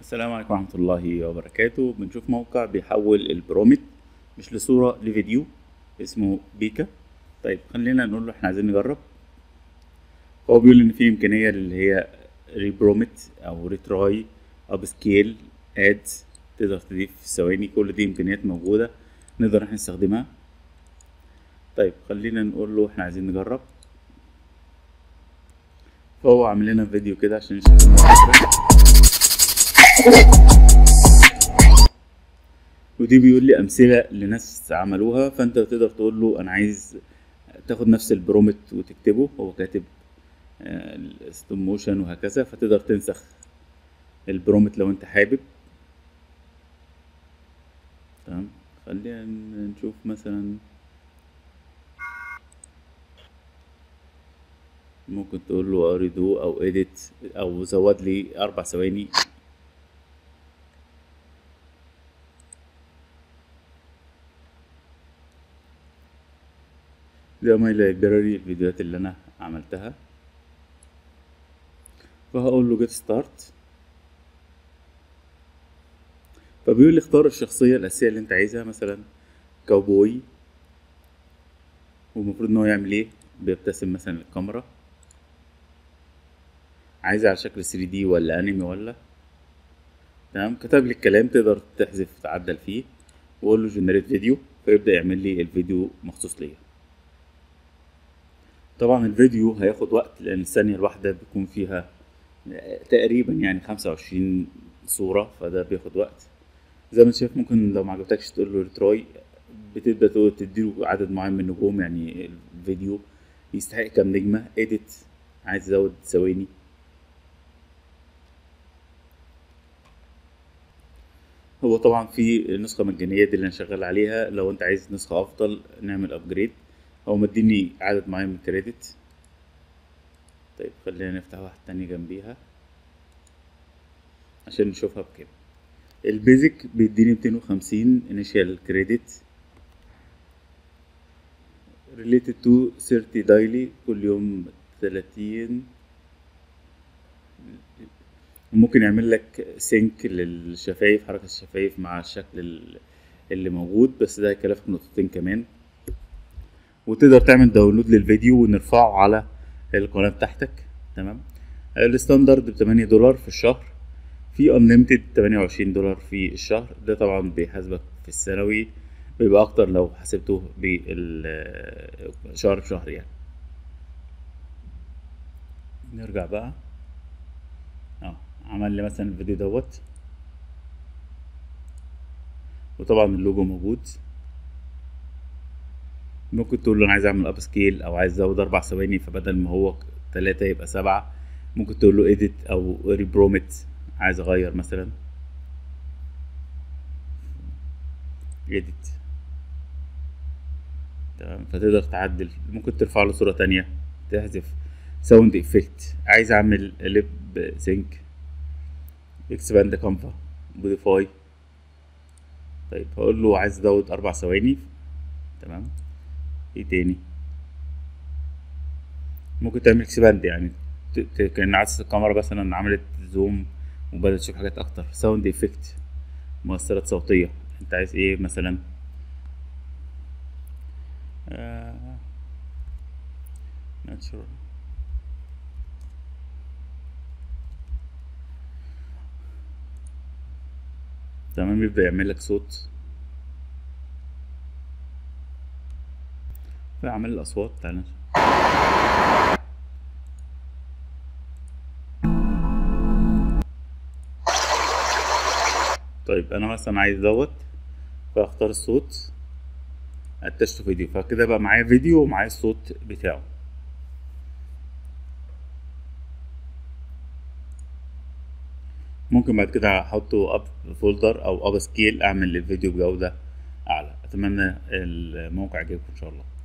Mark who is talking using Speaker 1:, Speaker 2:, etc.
Speaker 1: السلام عليكم ورحمة الله وبركاته بنشوف موقع بيحول البرومت مش لصورة لفيديو اسمه بيكا طيب خلينا نقول له احنا عايزين نجرب هو بيقول ان في امكانية اللي هي ريبرومت او ريتراي اب سكيل اد تقدر تضيف في ثواني كل دي امكانيات موجودة نقدر احنا نستخدمها طيب خلينا نقول له احنا عايزين نجرب فهو عامل لنا فيديو كده عشان نشوف ودي بيقول لي امثله لناس عملوها فانت تقدر تقول له انا عايز تاخد نفس البرومت وتكتبه هو كاتب ستوب موشن وهكذا فتقدر تنسخ البرومت لو انت حابب تمام خلينا نشوف مثلا ممكن تقول له اريدو او اديت او زود لي اربع ثواني ده ماي لايبراري الفيديوهات اللي انا عملتها فهقول له جيت ستارت فبيقول لي اختار الشخصية الأساسية اللي أنت عايزها مثلا كاوبوي والمفروض إن هو يعمل إيه بيبتسم مثلا للكاميرا عايزها على شكل 3 دي ولا أنمي ولا تمام كتب لي الكلام تقدر تحذف تعدل فيه وأقول له جنريت فيديو فيبدأ يعمل لي الفيديو مخصوص ليا طبعا الفيديو هياخد وقت لأن الثانية الواحدة بيكون فيها تقريبا يعني خمسة وعشرين صورة فده بياخد وقت زي ما انت شايف ممكن لو معجبتكش تقول له ريتراي بتبدأ تقول تديله عدد معين من النجوم يعني الفيديو يستحق كام نجمة اديت عايز تزود ثواني هو طبعا في نسخة مجانية دي اللي انا شغال عليها لو انت عايز نسخة افضل نعمل ابجريد هو مديني عدد معين من الكريدت طيب خلينا نفتح واحد تاني جنبيها عشان نشوفها بكام البيزك بيديني ميتين وخمسين انيشال كريدت related to 30 دايلي كل يوم تلاتين ممكن يعمل لك سينك للشفايف حركة الشفايف مع الشكل اللي موجود بس ده هيكلفك نقطتين كمان وتقدر تعمل داونلود للفيديو ونرفعه على القناة بتاعتك تمام الستاندرد بتمانية دولار في الشهر في انليمتد تمانية وعشرين دولار في الشهر ده طبعا بيحاسبك في السنوي بيبقى اكتر لو حسبته بالشهر بشهر يعني نرجع بقى اه عمل لي مثلا الفيديو دوت وطبعا اللوجو موجود ممكن تقول له انا عايز اعمل اب سكيل او عايز ازود اربع ثواني فبدل ما هو تلاتة يبقى سبعة ممكن تقول له اديت او ريبرومت عايز اغير مثلا اديت تمام فتقدر تعدل ممكن ترفع له صورة تانية تحذف ساوند افكت عايز اعمل ليب سينك اكسباند كانفا موديفاي طيب هقول له عايز ازود اربع ثواني تمام ايه تاني ممكن تعمل اكسباند يعني كان عدسة الكاميرا مثلا عملت زوم وبدأت تشوف حاجات أكتر ساوند افكت مؤثرات صوتية أنت عايز إيه مثلا آه... ناتشورال تمام يبدأ يعمل لك صوت فأعمل الأصوات تعالى طيب انا مثلا عايز دوت فاختار الصوت اتشته فيديو فكده بقى معايا فيديو ومعايا الصوت بتاعه ممكن بعد كده احطه اب فولدر او اب سكيل اعمل الفيديو بجودة اعلى اتمنى الموقع يعجبكم ان شاء الله